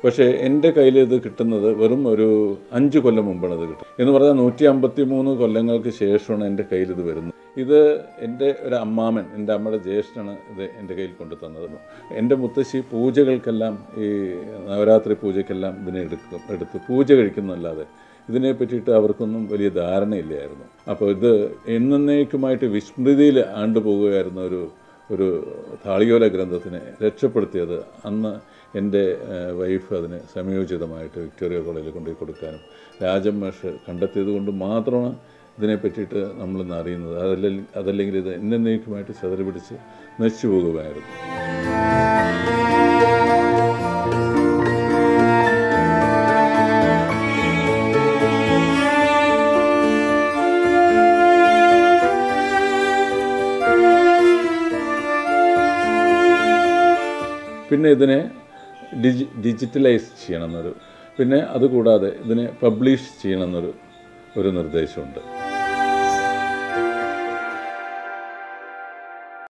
പക്ഷേ എൻ്റെ കയ്യിൽ ഇത് കിട്ടുന്നത് വെറും ഒരു അഞ്ച് കൊല്ലം മുമ്പാണ് ഇത് കിട്ടുന്നത് എന്ന് പറഞ്ഞാൽ നൂറ്റി അമ്പത്തി മൂന്ന് കൊല്ലങ്ങൾക്ക് ശേഷമാണ് എൻ്റെ കയ്യിൽ ഇത് വരുന്നത് ഇത് എൻ്റെ ഒരു അമ്മാമൻ എൻ്റെ അമ്മയുടെ ജ്യേഷ്ഠനാണ് ഇത് എൻ്റെ കയ്യിൽ കൊണ്ടു തന്നത് എൻ്റെ മുത്തശ്ശി പൂജകൾക്കെല്ലാം ഈ നവരാത്രി പൂജയ്ക്കെല്ലാം ഇതിനെ എടുക്കും എടുത്ത് പൂജ കഴിക്കുന്നല്ലാതെ ഇതിനെ പറ്റിയിട്ട് അവർക്കൊന്നും വലിയ ധാരണയില്ലായിരുന്നു അപ്പോൾ ഇത് എന്നേക്കുമായിട്ട് വിസ്മൃതിയിൽ ആണ്ടുപോകുകയായിരുന്ന ഒരു ഒരു താളിയോല ഗ്രന്ഥത്തിനെ രക്ഷപ്പെടുത്തിയത് അന്ന് എൻ്റെ ഏഹ്, വൈഫ് അതിന് സംയോജിതമായിട്ട് വിക്ടോറിയ കോളേജിൽ കൊണ്ടുപോയി കൊടുക്കാനും രാജൻ മാഷ് കണ്ടെത്തിയത് കൊണ്ട് മാത്രമാണ് ഇതിനെ പറ്റിയിട്ട് നമ്മളിന്ന് അറിയുന്നത് അതല്ലെങ്കിൽ അതല്ലെങ്കിൽ ഇത് എന്നേക്കുമായിട്ട് ചെതറി പിടിച്ച് നശിച്ചു പോകുമായിരുന്നു പിന്നെ ഇതിനെ ഡിജി ഡിജിറ്റലൈസ് ചെയ്യണമെന്നൊരു പിന്നെ അതുകൂടാതെ ഇതിനെ പബ്ലിഷ് ചെയ്യണമെന്നൊരു ഒരു നിർദ്ദേശമുണ്ട്